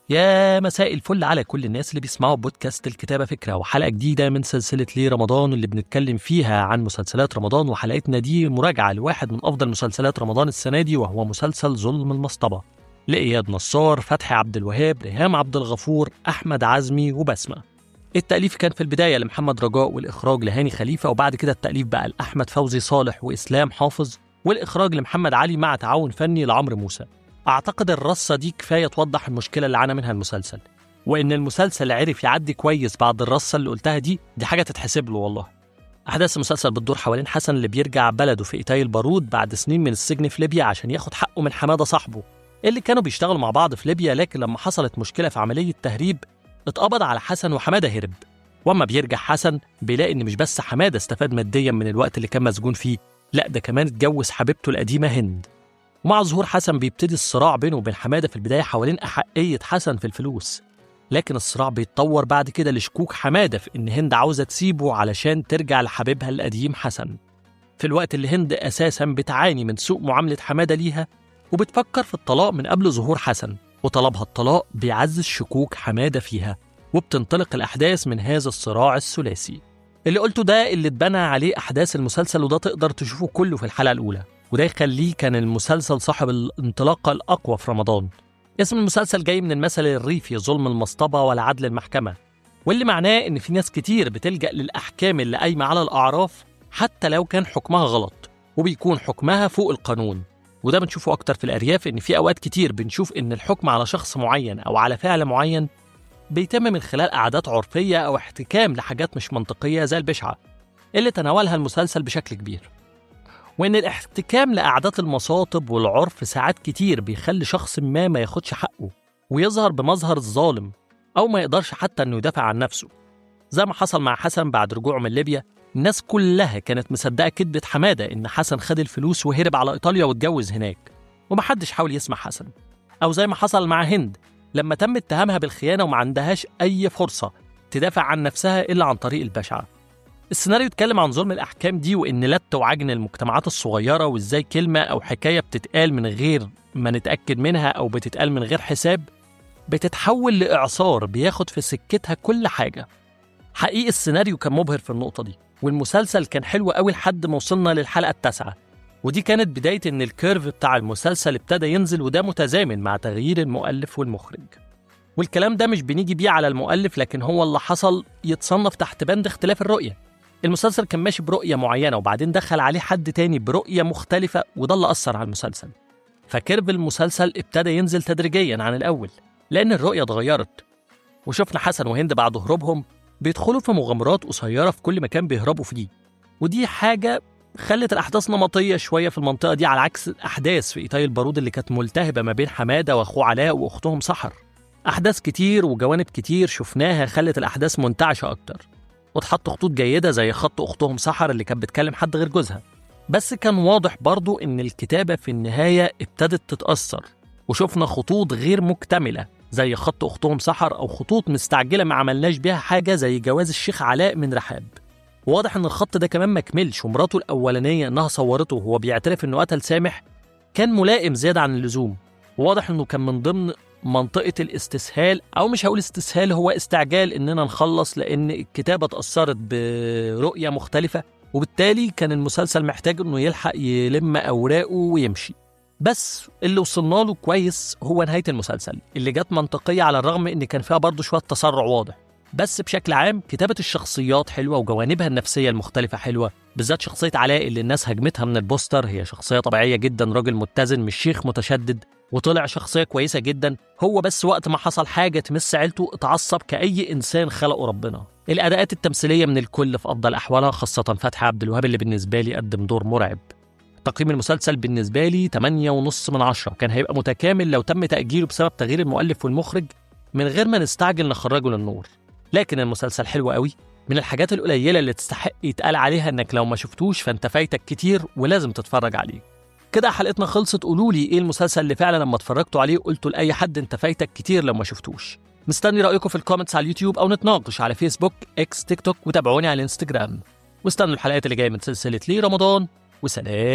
يا مساء الفل على كل الناس اللي بيسمعوا بودكاست الكتابة فكرة وحلقة جديدة من سلسلة ليه رمضان اللي بنتكلم فيها عن مسلسلات رمضان وحلقتنا دي مراجعة لواحد من أفضل مسلسلات رمضان السنة دي وهو مسلسل ظلم المصطبة لإياد نصار، فتحي عبد الوهاب، ريهام عبد الغفور، أحمد عزمي وبسمة التأليف كان في البداية لمحمد رجاء والإخراج لهاني خليفة وبعد كده التأليف بقى لأحمد فوزي صالح وإسلام حافظ والإخراج لمحمد علي مع تعاون فني لعمرو موسى أعتقد الرصة دي كفاية توضح المشكلة اللي عانى منها المسلسل وإن المسلسل عرف يعدي كويس بعد الرصة اللي قلتها دي دي حاجة تتحسب له والله أحداث المسلسل بتدور حوالين حسن اللي بيرجع بلده في إيتاي البارود بعد سنين من السجن في ليبيا عشان ياخد حقه من حمادة صاحبه اللي كانوا بيشتغلوا مع بعض في ليبيا لكن لما حصلت مشكلة في عملية تهريب اتقبض على حسن وحمادة هرب واما بيرجع حسن بيلاقي ان مش بس حماده استفاد ماديا من الوقت اللي كان مسجون فيه لا ده كمان اتجوز حبيبته القديمه هند ومع ظهور حسن بيبتدي الصراع بينه وبين حماده في البدايه حوالين احقيه حسن في الفلوس لكن الصراع بيتطور بعد كده لشكوك حماده في ان هند عاوزه تسيبه علشان ترجع لحبيبها القديم حسن في الوقت اللي هند اساسا بتعاني من سوء معامله حماده ليها وبتفكر في الطلاق من قبل ظهور حسن وطلبها الطلاق بيعزز شكوك حماده فيها وبتنطلق الأحداث من هذا الصراع الثلاثي اللي قلته ده اللي اتبنى عليه أحداث المسلسل وده تقدر تشوفه كله في الحلقة الأولى وده يخليه كان المسلسل صاحب الانطلاقة الأقوى في رمضان اسم المسلسل جاي من المثل الريفي ظلم المصطبة والعدل المحكمة واللي معناه إن في ناس كتير بتلجأ للأحكام اللي قايمة على الأعراف حتى لو كان حكمها غلط وبيكون حكمها فوق القانون وده بنشوفه أكتر في الأرياف إن في أوقات كتير بنشوف إن الحكم على شخص معين أو على فعل معين بيتم من خلال قعدات عرفية أو احتكام لحاجات مش منطقية زي البشعة اللي تناولها المسلسل بشكل كبير وإن الاحتكام لقعدات المصاطب والعرف ساعات كتير بيخلي شخص ما ما ياخدش حقه ويظهر بمظهر الظالم أو ما يقدرش حتى إنه يدافع عن نفسه زي ما حصل مع حسن بعد رجوعه من ليبيا الناس كلها كانت مصدقة كدبة حمادة إن حسن خد الفلوس وهرب على إيطاليا واتجوز هناك ومحدش حاول يسمع حسن أو زي ما حصل مع هند لما تم اتهامها بالخيانة وما عندهاش أي فرصة تدافع عن نفسها إلا عن طريق البشعة السيناريو اتكلم عن ظلم الأحكام دي وإن لت وعجن المجتمعات الصغيرة وإزاي كلمة أو حكاية بتتقال من غير ما نتأكد منها أو بتتقال من غير حساب بتتحول لإعصار بياخد في سكتها كل حاجة حقيقي السيناريو كان مبهر في النقطة دي والمسلسل كان حلو قوي لحد ما وصلنا للحلقة التاسعة ودي كانت بداية إن الكيرف بتاع المسلسل ابتدى ينزل وده متزامن مع تغيير المؤلف والمخرج والكلام ده مش بنيجي بيه على المؤلف لكن هو اللي حصل يتصنف تحت بند اختلاف الرؤية المسلسل كان ماشي برؤية معينة وبعدين دخل عليه حد تاني برؤية مختلفة وده اللي أثر على المسلسل فكيرف المسلسل ابتدى ينزل تدريجيا عن الأول لأن الرؤية اتغيرت وشفنا حسن وهند بعد هروبهم بيدخلوا في مغامرات قصيرة في كل مكان بيهربوا فيه ودي حاجة خلت الأحداث نمطية شوية في المنطقة دي على عكس الأحداث في إيتاي البارود اللي كانت ملتهبة ما بين حمادة وأخوه علاء وأختهم سحر أحداث كتير وجوانب كتير شفناها خلت الأحداث منتعشة أكتر واتحط خطوط جيدة زي خط أختهم سحر اللي كانت بتكلم حد غير جوزها بس كان واضح برضو إن الكتابة في النهاية ابتدت تتأثر وشفنا خطوط غير مكتملة زي خط أختهم سحر أو خطوط مستعجلة ما عملناش بيها حاجة زي جواز الشيخ علاء من رحاب واضح ان الخط ده كمان ما كملش ومراته الاولانيه انها صورته وهو بيعترف انه قتل سامح كان ملائم زياده عن اللزوم وواضح انه كان من ضمن منطقه الاستسهال او مش هقول استسهال هو استعجال اننا نخلص لان الكتابه اتاثرت برؤيه مختلفه وبالتالي كان المسلسل محتاج انه يلحق يلم اوراقه ويمشي بس اللي وصلنا له كويس هو نهايه المسلسل اللي جت منطقيه على الرغم ان كان فيها برضه شويه تسرع واضح بس بشكل عام كتابة الشخصيات حلوة وجوانبها النفسية المختلفة حلوة بالذات شخصية علاء اللي الناس هجمتها من البوستر هي شخصية طبيعية جدا راجل متزن مش شيخ متشدد وطلع شخصية كويسة جدا هو بس وقت ما حصل حاجة تمس عيلته اتعصب كأي إنسان خلقه ربنا الأداءات التمثيلية من الكل في أفضل أحوالها خاصة فتحي عبد الوهاب اللي بالنسبة لي قدم دور مرعب تقييم المسلسل بالنسبة لي 8.5 من 10 كان هيبقى متكامل لو تم تأجيله بسبب تغيير المؤلف والمخرج من غير ما نستعجل نخرجه للنور لكن المسلسل حلو قوي من الحاجات القليلة اللي تستحق يتقال عليها انك لو ما شفتوش فانت فايتك كتير ولازم تتفرج عليه كده حلقتنا خلصت قولوا لي ايه المسلسل اللي فعلا لما اتفرجتوا عليه قلتوا لاي حد انت فايتك كتير لو ما شفتوش مستني رايكم في الكومنتس على اليوتيوب او نتناقش على فيسبوك اكس تيك توك وتابعوني على الانستجرام واستنوا الحلقات اللي جايه من سلسله ليه رمضان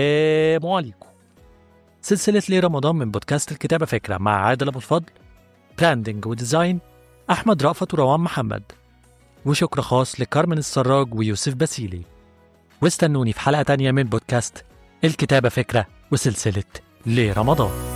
وسلام عليكم سلسله ليه رمضان من بودكاست الكتابه فكره مع عادل ابو الفضل براندنج وديزاين أحمد رأفت وروان محمد وشكر خاص لكارمن السراج ويوسف باسيلي واستنوني في حلقة تانية من بودكاست الكتابة فكرة وسلسلة ليه رمضان